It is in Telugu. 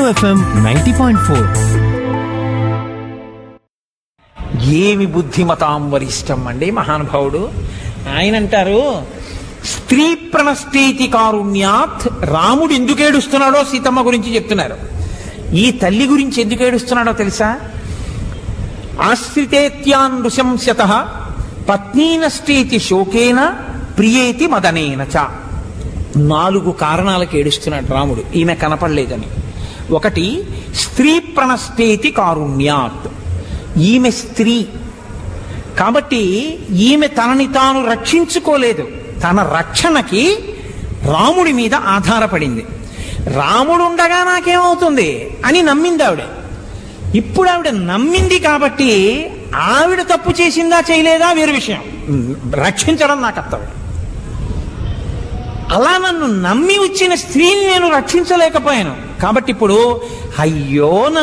ఎఫ్ఎం నైంటీ పాయింట్ ఫోర్ ఏమి బుద్ధిమతాం వరిష్టం అండి మహానుభావుడు ఆయన అంటారు స్త్రీ ప్రణస్థితి కారుణ్యాత్ రాముడు ఎందుకు ఏడుస్తున్నాడో సీతమ్మ గురించి చెప్తున్నారు ఈ తల్లి గురించి ఎందుకు ఏడుస్తున్నాడో తెలుసా ఆశ్రితేత్యాన్ నృశంస్యత పత్నీనష్టీతి శోకేన ప్రియేతి మదనేన చ నాలుగు కారణాలకు ఏడుస్తున్నాడు రాముడు ఈమె కనపడలేదని ఒకటి స్త్రీ ప్రణస్థేతి కారుణ్యాత్ ఈమె స్త్రీ కాబట్టి ఈమె తనని తాను రక్షించుకోలేదు తన రక్షణకి రాముడి మీద ఆధారపడింది రాముడు ఉండగా నాకేమవుతుంది అని నమ్మింది ఆవిడ ఇప్పుడు ఆవిడ నమ్మింది కాబట్టి ఆవిడ తప్పు చేసిందా చేయలేదా వేరు విషయం రక్షించడం నా కర్తవ్యం అలా నన్ను నమ్మి వచ్చిన స్త్రీని నేను రక్షించలేకపోయాను కాబట్టి ఇప్పుడు అయ్యో నన్ను